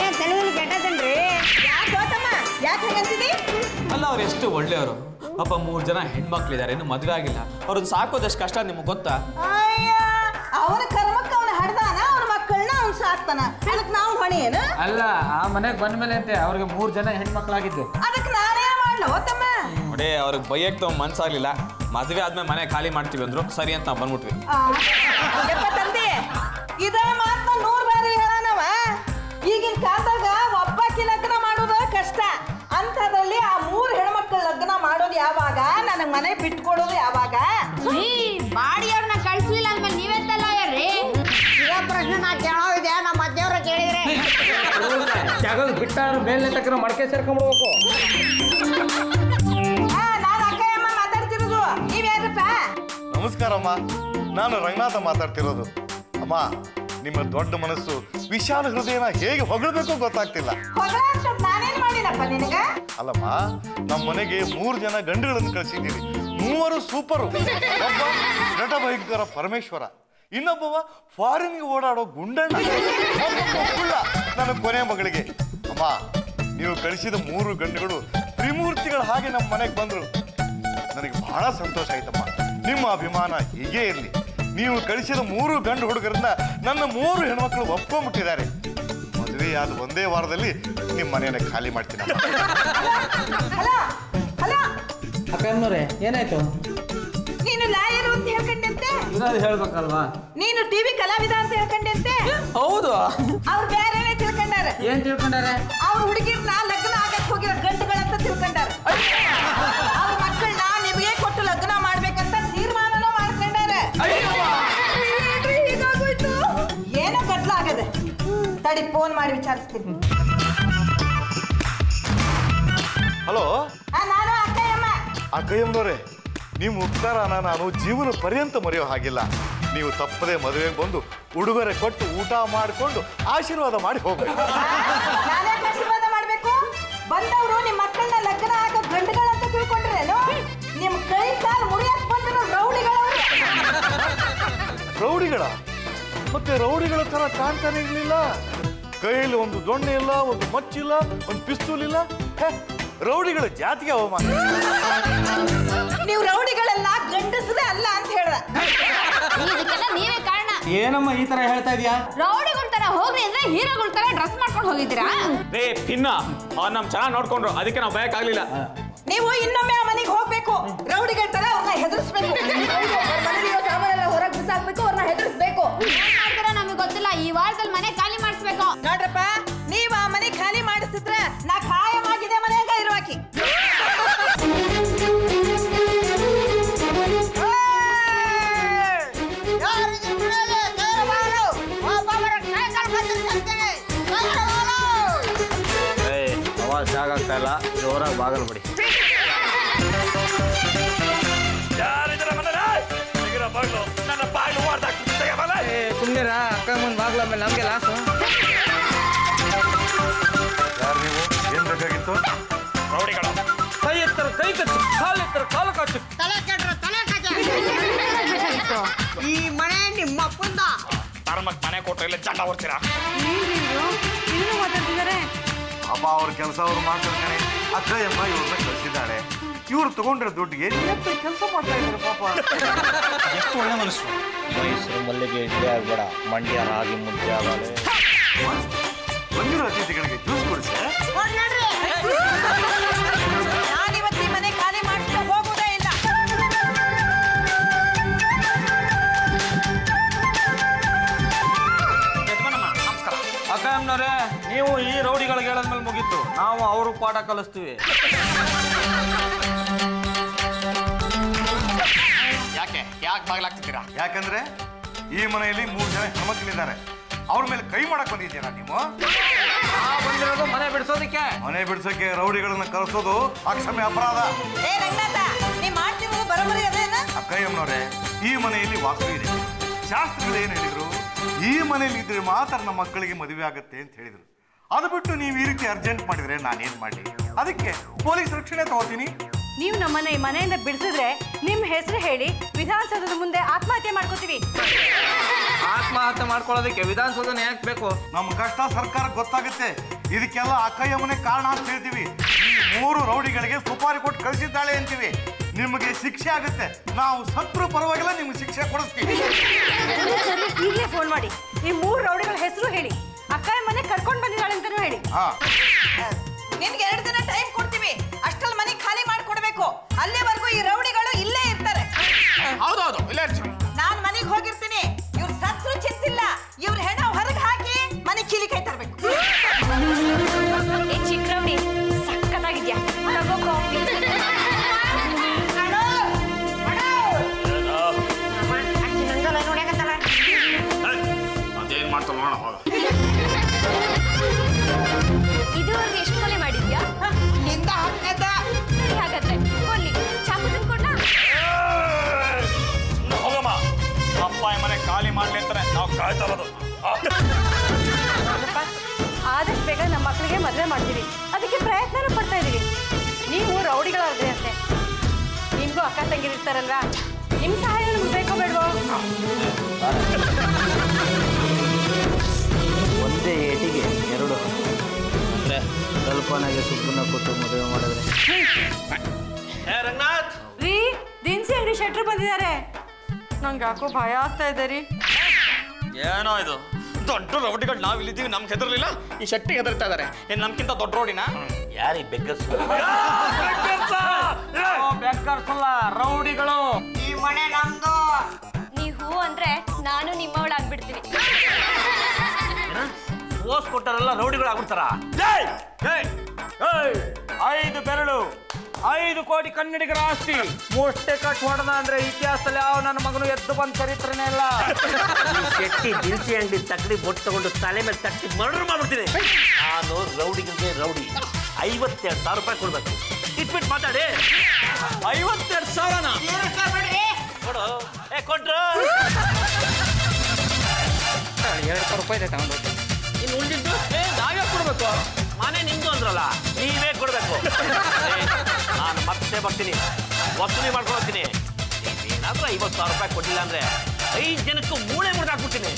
ಯಾಕೆ ಗೌತಮ್ಮ ಯಾಕೆ ಹಂಗಂತಿದಿ ಅಲ್ಲ ಅವ್ರು ಎಷ್ಟು ಒಳ್ಳೆಯವರು ಪಾಪ ಮೂರು ಜನ ಹೆಣ್ಮಕ್ಳಿದ್ದಾರೆ ಇನ್ನು ಮದುವೆ ಆಗಿಲ್ಲ ಅವ್ರನ್ನ ಸಾಕೋದಷ್ಟು ಕಷ್ಟ ನಿಮಗೆ ಗೊತ್ತಾ ಅಯ್ಯ ಅವನ ಕರ್ಮಕ್ಕೆ ಅವನ ಹಡ್ದಾನ ಅವನ ಮಕ್ಕಳನ್ನ ಅವ್ನು ಸಾಕ್ತಾನ ಅದಕ್ಕೆ ನಾವು ಹೊಣೆ ಏನು ಅಲ್ಲ ಆ ಮನೆಗೆ ಬಂದ ಮೇಲೆ ಅಂತೆ ಅವ್ರಿಗೆ ಮೂರು ಜನ ಹೆಣ್ಮಕ್ಳಾಗಿದ್ದು ಅದಕ್ಕೆ ನಾನೇನು ಮಾಡ್ಲ ಓತಮ್ಮ ನೋಡಿ ಅವ್ರಿಗೆ ಬೈಯಕ್ಕೆ ತಮ್ಮ ಮನ್ಸಾಗ್ಲಿಲ್ಲ ಮದುವೆ ಆದ್ಮೇಲೆ ಮನೆ ಖಾಲಿ ಮಾಡ್ತೀವಿ ಅಂದ್ರು ಸರಿ ಅಂತ ನಾವು ಬಂದ್ಬಿಟ್ವಿ ಯಪ್ಪ ತಂದೆ ಇದ ಮಾತ ನೂರ್ ಬಾರಿ ಹೇಳನವ ಈಗಿನ ಕಾಲದಾಗ ಒಬ್ಬಾಕಿ ಲಗ್ನ ಮಾಡೋದು ಕಷ್ಟ ಅಂಥದ್ರಲ್ಲಿ ಆ ಮೂರು ಹೆಣ್ಮಕ್ಳ ಲಗ್ನ ಮಾಡೋದು ಯಾವಾಗ ನನಗೆ ಮನೆ ಬಿಟ್ಕೊಡೋದು ಯಾವಾಗ ಈ ಬಾಡಿಯವ್ರನ್ನ ಕಳ್ಸ್ಲಿಲ್ಲ ಅಂದ್ಮೇಲೆ ನೀವೆಂತಲ್ಲ ಯಾರ್ರಿ ಇರೋ ಪ್ರಶ್ನೆ ನಾ ಕೇಳೋದಿದೆ ನಮ್ಮ ಅಜ್ಜವ್ರ ಕೇಳಿದ್ರೆ ಜಗಲ್ ಬಿಟ್ಟಾರು ಮೇಲೆ ತಕ್ಕ ಮಡಕೆ ಸೇರ್ಕೊಂಡ್ಬಿಡ್ಬೇಕು ಆ, ನಾನು ಅಕ್ಕಯ್ಯಮ್ಮ ಮಾತಾಡ್ತಿರೋದು ನೀವ್ಯಾರಪ್ಪ ನಮಸ್ಕಾರಮ್ಮ ನಾನು ರಂಗನಾಥ ಮಾತಾಡ್ತಿರೋದು ಅಮ್ಮ ನಿಮ್ಮ ದೊಡ್ಡ ಮನಸ್ಸು ವಿಶಾಲ ಹೃದಯನ ಹೇಗೆ ಹೊಗಳಬೇಕು ಗೊತ್ತಾಗ್ತಿಲ್ಲ ಹೊಗಳಾಡ್ಸೋದು ನಾನೇನ್ ಮಾಡಿನಪ್ಪ ನಿನಗ ಅಲ್ಲಮ್ಮ ನಮ್ಮ ಮನೆಗೆ ಮೂರು ಜನ ಗಂಡುಗಳನ್ನು ಕಳಿಸಿದ್ದೀರಿ ಮೂವರು ಸೂಪರು ಒಬ್ಬ ನಟ ಭಯಂಕರ ಪರಮೇಶ್ವರ ಇನ್ನೊಬ್ಬವ ಫಾರಿನ್ಗೆ ಓಡಾಡೋ ಗುಂಡಣ್ಣ ಒಬ್ಬ ಕುಳ್ಳ ನನ್ನ ಕೊನೆ ಮಗಳಿಗೆ ಅಮ್ಮ ನೀವು ಕಳಿಸಿದ ಮೂರು ಗಂಡುಗಳು ತ್ರಿಮೂರ್ತಿಗಳ ಹಾಗೆ ನಮ್ಮ ಮನೆಗೆ ಬಂದರು ನನಗೆ ಬಹಳ ಸಂತೋಷ ಆಯ್ತಮ್ಮ ನಿಮ್ಮ ಅಭಿಮಾನ ಹೀಗೇ ಇರಲಿ ನೀವು ಕಳಿಸಿದ ಮೂರು ಗಂಡು ಹುಡುಗರನ್ನ ನನ್ನ ಮೂರು ಹೆಣ್ಮಕ್ಳು ಒಪ್ಕೊಂಡ್ಬಿಟ್ಟಿದ್ದಾರೆ ಮದುವೆಯಾದ ಒಂದೇ ವಾರದಲ್ಲಿ ನಿಮ್ಮ ಮನೆಯನ್ನ ಖಾಲಿ ಮಾಡ್ತೀನಿ ಹಲೋ ಹಲೋ ಅಕ್ಕಮ್ಮನವ್ರೆ ಏನಾಯ್ತು ನೀನು ಲಾಯರು ಅಂತ ಹೇಳ್ಕೊಂಡಂತೆ ಇರೋದು ಹೇಳ್ಬೇಕಲ್ವಾ ನೀನು ಟಿವಿ ಕಲಾವಿದ ಅಂತ ಹೇಳ್ಕೊಂಡಂತೆ ಹೌದು ಅವ್ರು ಬೇರೆನೆ ತಿಳ್ಕೊಂಡಾರ ಏನ್ ತಿಳ್ಕೊಂಡಾರೆ ಅವ್ರ ಹುಡುಗಿರ್ನ ಲಗ್ನ ಆಗಕ್ ಹೋಗಿರೋ ಗಂಡುಗಳಂತ ತಿಳ್ಕೊಂಡಾರ ಅವ್ರ ಮಕ್ಕಳನ್ನ ನಿಮಗೆ ಕೊಟ್ಟು ಲಗ್ನ ಮಾಡ್ಬೇಕಂತ ತೀರ್ಮಾನನೂ ಮಾಡ್ಕೊಂಡಾರ ಏನ್ರಿ ಹೀಗಾಗೋಯ್ತು? ಏನೋ ಗಡ್ಲ ಆಗದೆ ತಡಿ ಫೋನ್ ಮಾಡಿ ವಿಚಾರಿಸ್ತೀನಿ ಹಲೋ ಆ, ನಾನು ಅಕ್ಕಯ್ಯಮ್ಮ ಅಕ್ಕಯ್ಯಮ್ಮನವ್ರೆ ನಿಮ್ಮ ಉಪಕಾರನ ನಾನು ಜೀವನ ಪರ್ಯಂತ ಮರೆಯೋ ಹಾಗಿಲ್ಲ ನೀವು ತಪ್ಪದೆ ಮದುವೆಗೆ ಬಂದು ಉಡುಗೊರೆ ಕೊಟ್ಟು ಊಟ ಮಾಡಿಕೊಂಡು ಆಶೀರ್ವಾದ ಮಾಡಿ ಹೋಗ್ಬೇಕು ನಾನೇ ಆಶೀರ್ವಾದ ಮಾಡ್ಬೇಕು ಬಂದವರು ನಿಮ್ಮ ಮಕ್ಕಳನ್ನ ಲಗ್ನ ಆಗೋ ಗಂಡುಗಳಂತ ತಿಳ್ಕೊಂಡ್ರೇನು ನಿಮ್ ಕೈ ಕಾಲು ಮುರಿಯಕ್ ಬಂದ್ರು ರೌಡಿಗಳವ್ರು ರೌಡಿಗಳ ಮತ್ತೆ ರೌಡಿಗಳ ತರ ಕಾಣ್ತಾನೆ ಇರ್ಲಿಲ್ಲ ಕೈಯಲ್ಲಿ ಒಂದು ದೊಣ್ಣೆ ಇಲ್ಲ ಒಂದು ಮಚ್ಚಿಲ್ಲ ಒಂದು ಪಿಸ್ತೂಲ್ ಇಲ್ಲ ಹೇ, ರೌಡಿಗಳ ಜಾತಿಗೆ ಅವಮಾನ ನೀವು ರೌಡಿಗಳೆಲ್ಲ ಗಂಡಸರೇ ಅಲ್ಲ ಅಂತ ಹೇಳ್ದ ಇದಕ್ಕೆಲ್ಲ ನೀವೇ ಕಾರಣ ಏನಮ್ಮ ಈ ತರ ಹೇಳ್ತಾ ಇದೀಯಾ ರೌಡಿಗಳ ತರ ಹೋಗ್ರಿ ಅಂದ್ರೆ ಹೀರೋಗಳ ತರ ಡ್ರೆಸ್ ಮಾಡ್ಕೊಂಡು ಹೋಗಿದ್ದೀರಾ ರೇ ಪಿನ್ನ ಅವ್ರು ನಮ್ ಚೆನ್ನಾಗಿ ನೋಡ್ಕೊಂಡ್ರು ಅದಕ್ಕೆ ನಾವು ಭಯಕ್ಕಾಗ್ಲಿಲ್ಲ ನೀವು ಇನ್ನೊಮ್ಮೆ ಆ ಮನೆಗೆ ಹೋಗ್ಬೇಕು ರೌಡಿಗಳ ತರ ಅವ್ರನ್ನ ಹೆದರ್ಸ್ಬೇಕು ಸಾಮಾನೆಲ್ಲ ಹೊರಗೆ ಬಿಸಾಕ್ಬೇಕು ಅವ್ರನ್ನ ಹೆದರ್ಸ್ಬೇಕು ಏನ್ ಮಾಡ್ತಾರೋ ನಮಗೆ ಗೊತ್ತಿಲ್ಲ ಈ ವಾರದಲ್ಲಿ ಮನೆ ಖಾಲಿ ಮಾಡಿಸ್ಬೇಕು ನೋಡ್ರಪ್ಪ ನೀವು ಆ ಮನೆ ಖಾಲಿ ಮಾಡಿಸಿದ್ರ ನಾ ಖಾಯವಾಗಿದೆ ಮನೆಯಾಗ ಇರುವಾಕಿ ಅವಾಜ್ ಜಾಗ ಆಗ್ತಾ ಇಲ್ಲ ಜೋರಾಗಿ ಬಾಗಲ್ ಬಿಡಿ ಸುಮ್ಮನೆ ಅಕ್ಕ ಮುಂದೆ ಬಾಗ್ಲ ಮೇಲೆ ನಮಗೆ ಲಾಸು ಯಾರು ನೀವು ಏನ್ ಬೇಕಾಗಿತ್ತು ಕೈ ಎತ್ತರ ಕೈ ಕಚ್ಚು ಕಾಲು ಎತ್ತರ ಕಾಲು ಕಚ್ಚು ಈ ಮನೆ ನಿಮ್ಮ ಅಪ್ಪಂದ ಮನೆ ಕೊಟ್ರೆ ಇಲ್ಲ ಚಂಡ ಹೊಡ್ತೀರಾ ಅಪ್ಪ ಅವ್ರ ಕೆಲಸ ಅವ್ರು ಮಾಡ್ತಾರೆ ಅಕ್ಕಯ್ಯಮ್ಮ ಇವ್ರನ್ನ ಕಳಿಸಿದ್ದಾಳೆ ಇವ್ರು ತಗೊಂಡಿರೋ ದುಡ್ಡಿಗೆ ಕೆಲಸ ಮಾಡ್ತಾ ಇದ್ದಾರೆ ಪಾಪ ಎಷ್ಟು ಒಳ್ಳೆ ಮನಸ್ಸು ಮೈಸೂರು ಮಲ್ಲಿಗೆ ಇಡ್ಲಿ ಆಗ್ಬೇಡ ಮಂಡ್ಯ ರಾಗಿ ಮುದ್ದೆ ಆಗಲೆ ಬಂದಿರೋ ಅತಿಥಿಗಳಿಗೆ ಜ್ಯೂಸ್ ಕೊಡಿಸಿ ನಾನಿವತ್ತು ಈ ಮನೆ ಖಾಲಿ ಮಾಡಿಸ್ತಾ ಹೋಗುವುದೇ ಇಲ್ಲ ಅಕ್ಕ ಅಮ್ಮನವ್ರೆ ನೀವು ಈ ರೌಡಿಗಳಿಗೆ ಹೇಳದ್ಮೇಲೆ ಮುಗೀತು ನಾವು ಅವ್ರಿಗೆ ಪಾಠ ಕಲಿಸ್ತೀವಿ ಯಾಕೆ ಯಾಕೆ ಬಾಗ್ಲಾಗ್ತಿದ್ದೀರಾ ಯಾಕಂದ್ರೆ ಈ ಮನೆಯಲ್ಲಿ ಮೂರು ಜನ ಹೆಣ್ಮಕ್ಳಿದ್ದಾರೆ ಅವ್ರ ಮೇಲೆ ಕೈ ಮಾಡಕ್ ಬಂದಿದ್ದೀರಾ ನೀವು ನಾ ಬಂದಿರೋದು ಮನೆ ಬಿಡಿಸೋದಕ್ಕೆ ಮನೆ ಬಿಡ್ಸಕ್ಕೆ ರೌಡಿಗಳನ್ನ ಕರೆಸೋದು ಅಕ್ಷಮ್ಯ ಅಪರಾಧ ಏ ರಂಗನಾಥ ನೀ ಮಾಡ್ತಿರೋದು ಬರೋಬರಿ ಅದೇನ ಅಕ್ಕಯ್ಯಮ್ಮನವ್ರೆ ಈ ಮನೆಯಲ್ಲಿ ವಾಸ್ತು ಇದೆ ಶಾಸ್ತ್ರಿಗಳು ಏನು ಹೇಳಿದ್ರು ಈ ಮನೆಯಲ್ಲಿ ಇದ್ರೆ ಮಾತ್ರ ನಮ್ಮ ಮಕ್ಕಳಿಗೆ ಮದುವೆ ಆಗುತ್ತೆ ಅಂತ ಹೇಳಿದ್ರು ಅದು ಬಿಟ್ಟು ನೀವು ಈ ರೀತಿ ಅರ್ಜೆಂಟ್ ಮಾಡಿದ್ರೆ ನಾನೇನ್ ಮಾಡಲಿ ಅದಕ್ಕೆ ಪೊಲೀಸ್ ರಕ್ಷಣೆ ತಗೋತೀನಿ ನೀವು ನಮ್ಮನ್ನ ಈ ಮನೆಯಿಂದ ಬಿಡಿಸಿದ್ರೆ ನಿಮ್ಮ ಹೆಸರು ಹೇಳಿ ವಿಧಾನಸೌಧದ ಮುಂದೆ ಆತ್ಮಹತ್ಯೆ ಮಾಡ್ಕೋತೀವಿ ಆತ್ಮಹತ್ಯೆ ಮಾಡ್ಕೊಳ್ಳೋದಕ್ಕೆ ವಿಧಾನಸೌಧನ ಯಾಕೆ ಬೇಕು ನಮ್ಮ ಕಷ್ಟ ಸರ್ಕಾರಕ್ಕೆ ಗೊತ್ತಾಗುತ್ತೆ ಇದಕ್ಕೆಲ್ಲ ಅಕ್ಕಯ್ಯಮ್ಮನೆ ಕಾರಣ ಅಂತ ಹೇಳ್ತೀವಿ ಈ ಮೂರು ರೌಡಿಗಳಿಗೆ ಸುಪಾರಿ ಕೊಟ್ಟು ಕಳಿಸಿದ್ದಾಳೆ ಅಂತೀವಿ ನಿಮಗೆ ಶಿಕ್ಷೆ ಆಗುತ್ತೆ ನಾವು ಸತ್ರು ಪರವಾಗಿಲ್ಲ ನಿಮ್ಗೆ ಶಿಕ್ಷೆ ಕೊಡಿಸ್ತೀವಿ ಈಗಲೇ ಫೋನ್ ಮಾಡಿ ಈ ಮೂರು ರೌಡಿಗಳ ಹೆಸರು ಹೇಳಿ ಅಕ್ಕ ಮನೆ ಕರ್ಕೊಂಡು ಬಂದಿದ್ದಾಳೆ ಅಂತಾನೂ ಹೇಳಿ ಹಾ ನಿನ್ಗೆ ಎರಡು ದಿನ ಟೈಮ್ ಕೊಡ್ತೀವಿ ಅಷ್ಟಲ್ಲಿ ಮನೆ ಖಾಲಿ ಮಾಡ್ಕೊಡ್ಬೇಕು ಅಲ್ಲಿವರೆಗೂ ಈ ರೌಡಿಗಳು ಇಲ್ಲೇ ಇರ್ತಾರೆ ಹೌದೌದು ಇಲ್ಲೇ ಇರ್ತೀವಿ ನಾನ್ ಮನೆಗೆ ಹೋಗಿರ್ತೀನಿ ಇವ್ರ ಸತ್ರು ಚಿಂತಿಲ್ಲ ಇವ್ರ ಹೆಣ ಹೊರಗೆ ಹಾಕಿ ಮನೆ ಕೀಲಿ ಕೈ ತರಬೇಕು ಏ ಚಿಕ್ಕರವಣಿ ಸಕ್ಕತ್ತಾಗಿದ್ಯಾ ತಗೋ ಕಾಫಿ ಅದೇನ್ ಮಾಡ್ತಾವ ನೋಡೋಣ ಹೋಗ ಇದುವರೆಗೆ ಎಷ್ಟು ಕೊಲೆ ಮಾಡಿದ್ಯಾ ನಿಂದ ಹತ್ತದ ಸರಿ ಹಾಗಾದ್ರೆ ಕೊಲ್ಲಿ ಚಾಕು ತಂದ್ಕೊಡ್ಲಾ ಹೋಗಮ್ಮ ಅಪ್ಪ ಈ ಮನೆ ಖಾಲಿ ಮಾಡ್ಲಿ ಅಂತಾರೆ ನಾವು ಕಾಯ್ತಾ ಇರೋದು ಆ. ಆದಷ್ಟು ಬೇಗ ನಮ್ಮ ಮಕ್ಕಳಿಗೆ ಮದುವೆ ಮಾಡ್ತೀವಿ ಅದಕ್ಕೆ ಪ್ರಯತ್ನನೂ ಪಡ್ತಾ ಇದೀವಿ ನೀವು ರೌಡಿಗಳಾದ್ರೆ ಅಂತೆ ನಿಮ್ಗೂ ಅಕ್ಕ ತಂಗಿರಿರ್ತಾರಲ್ವಾ ನಿಮ್ಮ ಸಹಾಯ ನಮ್ಗೆ ಬೇಕೋ ಬೇಡವೋ ಒಂದೇ ಏಟಿಗೆ ಎರಡು ಅಂದರೆ ಕಲ್ಪನೆಗೆ ಸುಬ್ಬನ ಕೊಟ್ಟು ಮದುವೆ ಮಾಡಿದ್ರೆ ಏ ರಂಗನಾಥ್ ರೀ ದಿನಸಿ ಅಂಗಡಿ ಶೆಟ್ರು ಬಂದಿದ್ದಾರೆ ನಂಗೆ ಯಾಕೋ ಭಯ ಆಗ್ತಾ ಇದೆ ರೀ ಏನೋ ಇದು ದೊಡ್ಡ ರೌಡಿಗಳು ನಾವು ಇಲ್ಲಿದ್ದೀವಿ ನಮ್ಗೆ ಹೆದರ್ಲಿಲ್ಲ ಈ ಶೆಟ್ಟಿ ಹೆದರ್ತಾ ಇದಾರೆ ಏನ್ ನಮ್ಗಿಂತ ದೊಡ್ಡ ರೋಡಿನ ಯಾರಿ ಬೆಗ್ಗಸ್ ಬೆಕ್ಕರ್ಸಲ್ಲ ರೌಡಿಗಳು ನೀ ಹೂ ಅಂದ್ರೆ ನಾನು ನಿಮ್ಮವಳಾಗ್ಬಿಡ್ತೀನಿ ಓಸ್ ಕೊಟ್ಟಾರೆಲ್ಲ ರೌಡಿಗಳು ಆಗ್ಬಿಡ್ತಾರ ಐದು ಬೆರಳು ಐದು ಕೋಟಿ ಕನ್ನಡಿಗರ ಆಸ್ತಿ ಮುಷ್ಟೆ ಕಟ್ ಹೊಡೆದ ಅಂದ್ರೆ ಇತಿಹಾಸದಲ್ಲಿ ಯಾವ ನನ್ನ ಮಗನು ಎದ್ದು ಬಂದ ಚರಿತ್ರೆನೇ ಇಲ್ಲ ಶೆಟ್ಟಿ ದಿನಸಿ ಅಂಗಡಿ ತಕ್ಕಡಿ ಬೊಟ್ಟು ತಗೊಂಡು ತಲೆ ಮೇಲೆ ತಟ್ಟಿ ಮರ್ಡರ್ ಮಾಡ್ಬಿಡ್ತೀನಿ ನಾನು ರೌಡಿಗಳಿಗೆ ರೌಡಿ ಐವತ್ತೆರಡು ಸಾವಿರ ರೂಪಾಯಿ ಕೊಡ್ಬೇಕು ಇಟ್ಬಿಟ್ಟು ಮಾತಾಡಿ ಐವತ್ತೆರಡು ಸಾವಿರನ ಕೊಡು ಏ ಕೊಟ್ರು ಎರಡು ಸಾವಿರ ರೂಪಾಯಿ ಇದೆ ತಗೊಂಡು ಇನ್ನು ಉಳಿದಿದ್ದು ಏ ನಾವೇ ಕೊಡ್ಬೇಕು ಮನೆ ನಿಮ್ದು ಅಂದ್ರಲ್ಲ ನೀವೇ ಕೊಡ್ಬೇಕು ಏ, ನಾನು ಮತ್ತೆ ಬರ್ತೀನಿ ವಸೂಲಿ ಮಾಡ್ಕೊಂಡು ಹೋಗ್ತೀನಿ ಏನಾದ್ರೂ ಐವತ್ತು ಸಾವಿರ ರೂಪಾಯಿ ಕೊಟ್ಟಿಲ್ಲ ಅಂದ್ರೆ ಐದು ಜನಕ್ಕೂ ಮೂಳೆ ಮುರಿದಾಕ್ಬಿಡ್ತೀನಿ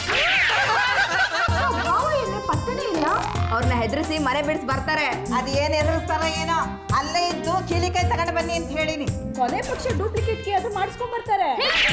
ಅವ್ರನ್ನ ಹೆದರಿಸಿ ಮನೆ ಬಿಡಿಸಿ ಬರ್ತಾರೆ ಅದ್ ಏನ್ ಎದುರಿಸ್ತಾರ ಏನೋ ಅಲ್ಲೇ ಇದ್ದು ಕೀಲಿ ಕೈ ತಗೊಂಡು ಬನ್ನಿ ಅಂತ ಹೇಳಿನಿ ಕೊನೆ ಪಕ್ಷ ಡೂಪ್ಲಿಕೇಟ್ ಅದು ಮಾಡಿಸ್ಕೊಂಡ್ ಬರ್ತಾರೆ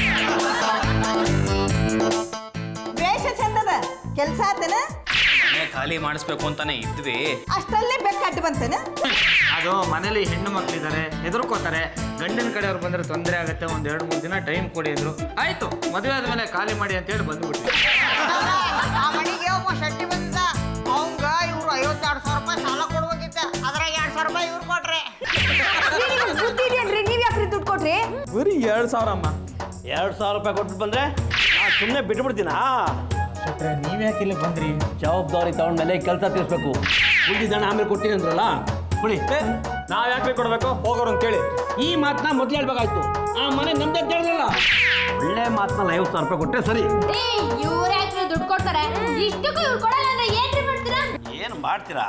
ವೇಷ ಚಂದದ ಕೆಲ್ಸ ಆತನ ಮನೆ ಖಾಲಿ ಮಾಡಿಸ್ಬೇಕು ಅಂತಾನೆ ಇದ್ವಿ ಅಷ್ಟಲ್ಲೇ ಬೆಕ್ಕ ಅಡ್ಡ ಬಂತನ ಅದು ಮನೇಲಿ ಹೆಣ್ಣು ಮಕ್ಕಳಿದ್ದಾರೆ ಹೆದರ್ಕೋತಾರೆ ಗಂಡನ ಕಡೆಯವ್ರು ಬಂದ್ರೆ ತೊಂದರೆ ಆಗುತ್ತೆ ಒಂದ್ ಎರಡು ಮೂರು ದಿನ ಟೈಮ್ ಕೊಡಿ ಅಂದ್ರು ಆಯ್ತು ಮದುವೆ ಆದ್ಮೇಲೆ ಖಾಲಿ ಮಾಡಿ ಅಂತ ಹೇಳಿ ಬಂದ್ಬಿಟ್ವಿ ಆ ಮನೆಗೆ ಒಬ್ಬ ಶೆಟ್ಟಿ ಬಂದ ಅವಂಗ ಇವ್ರು ಐವತ್ತೆರಡು ಸಾವಿರ ರೂಪಾಯಿ ಸಾಲ ಕೊಡ್ಬೇಕಿತ್ತ ಅದ್ರಾಗ ಎರಡ್ ಸಾವಿರ ರೂಪಾಯಿ ಇವ್ರು ಕೊಟ್ರೆ ಬುದ್ಧಿ ಇದೆಯನ್ರಿ ನೀವ್ ಯಾಕ್ರಿ ದುಡ್ಡು ಕೊಟ್ರಿ ಬರೀ ಎರಡು ಸಾವಿರ ಅಮ್ಮ ಎರಡು ಸಾವಿರ ರೂಪಾಯಿ ಕೊಟ್ಟು ಬಂದ್ರೆ ನಾನು ಸುಮ್ಮನೆ ಬಿಟ್ಬಿಡ್ತೀನಾ ನೀವ್ಯಾಕೆ ಇಲ್ಲಿ ಬಂದ್ರಿ ಜವಾಬ್ದಾರಿ ತಗೊಂಡ್ಮೇಲೆ ಕೆಲಸ ತಿಳಿಸ್ಬೇಕು ಉಳಿದಿದ್ದಣ ಆಮೇಲೆ ಕೊಡ್ತೀನಿ ಅಂದ್ರಲ್ಲ ಕುಳಿ ನಾವ್ ಯಾಕೆ ಕೊಡ್ಬೇಕು ಹೋಗೋರು ಕೇಳಿ ಈ ಮಾತನ್ನ ಮೊದ್ಲು ಹೇಳ್ಬೇಕಾಯ್ತು ಆ ಮನೆ ನಮ್ದೇ ಅಂತ ಹೇಳಿದ್ರಲ್ಲ ಒಳ್ಳೆ ಮಾತನ್ನ ಐವತ್ತು ಸಾವಿರ ರೂಪಾಯಿ ಕೊಟ್ಟರೆ ಸರಿ ಇವ್ರ ಯಾಕ್ರಿ ದುಡ್ಡು ಕೊಡ್ತಾರೆ ಇಷ್ಟಕ್ಕೂ ಇವ್ರು ಕೊಡಲ್ಲ ಅಂದ್ರೆ ಏನ್ರಿ ಮಾಡ್ತೀರಾ ಏನು ಮಾಡ್ತೀರಾ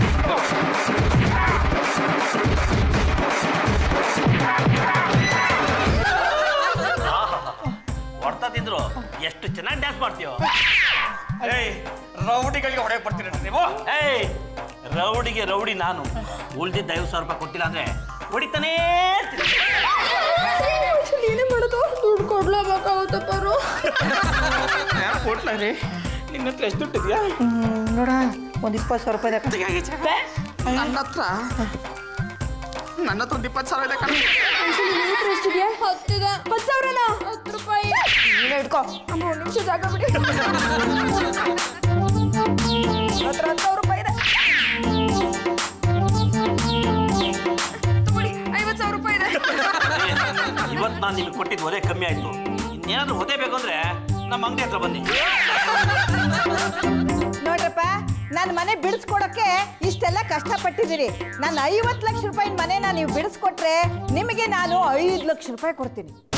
ಹೊಡ್ತಾ ತಿಂದ್ರು ಎಷ್ಟು ಚೆನ್ನಾಗಿ ಡ್ಯಾನ್ಸ್ ಮಾಡ್ತೀಯೋ ಏಯ್ ರೌಡಿಗಳಿಗೆ ಹೊಡೆಯಕ್ ಬರ್ತೀರ ನೀವು ಏಯ್ ರೌಡಿಗೆ ರೌಡಿ ನಾನು ಉಳ್ದಿದ್ದ ಐವತ್ತು ಸಾವಿರ ರೂಪಾಯಿ ಕೊಟ್ಟಿಲ್ಲ ಅಂದ್ರೆ ಹೊಡಿತಾನೇ ಇರ್ತೀನಿ. ಏನೇ ಮಾಡೋದು ದುಡ್ಡು ಕೊಡ್ಲೇಬೇಕಾಗುತ್ತಪ್ಪರು ಕೊಡ್ಲ ರೀ ನಿನ್ನ ಹತ್ರ ಎಷ್ಟು ದುಡ್ಡಿದ್ಯಾ ನೋಡ ಒಂದ್ ಇಪ್ಪತ್ತು ಸಾವಿರ ರೂಪಾಯಿ ನನ್ನ ಹತ್ರ ನನ್ನ ಹತ್ರ ಒಂದು ಇಪ್ಪತ್ತು ಸಾವಿರ ಇದೆ ಕಣೆ. ಎಷ್ಟಿದೆ ಹತ್ತಿದೆ ಹತ್ತು ಸಾವಿರನಾ ಹತ್ತು ರೂಪಾಯಿ ನೀನೇ ಇಟ್ಕೋ ಅಮ್ಮ ಒಂದು ನಿಮಿಷ ಜಾಗ ಬಿಡಿ ಹತ್ರ ಹತ್ತು ಸಾವಿರ ರೂಪಾಯಿ ಇದೆ ತಗೊಳ್ಳಿ ಐವತ್ತು ಸಾವಿರ ರೂಪಾಯಿ ಇದೆ ಇವತ್ತು ನಾನು ನಿಮ್ಗೆ ಕೊಟ್ಟಿದ್ದು ಒದೇ ಕಮ್ಮಿ ಆಯ್ತು ಇನ್ನೇನಾದ್ರೂ ಹೊದೆ ಬೇಕು ಅಂದ್ರೆ ನಮ್ಮ ಅಂಗಡಿ ಹತ್ರ ಬನ್ನಿ ನೋಡ್ರಪ್ಪ ನನ್ನ ಮನೆ ಬಿಡಿಸ್ಕೊಡಕ್ಕೆ ಇಷ್ಟೆಲ್ಲ ಕಷ್ಟಪಟ್ಟಿದ್ದೀರಿ ನನ್ನ ಐವತ್ತು ಲಕ್ಷ ರೂಪಾಯಿ ಮನೆನ ನೀವು ಬಿಡಿಸ್ಕೊಟ್ರೆ ನಿಮಗೆ ನಾನು ಐದು ಲಕ್ಷ ರೂಪಾಯಿ ಕೊಡ್ತೀನಿ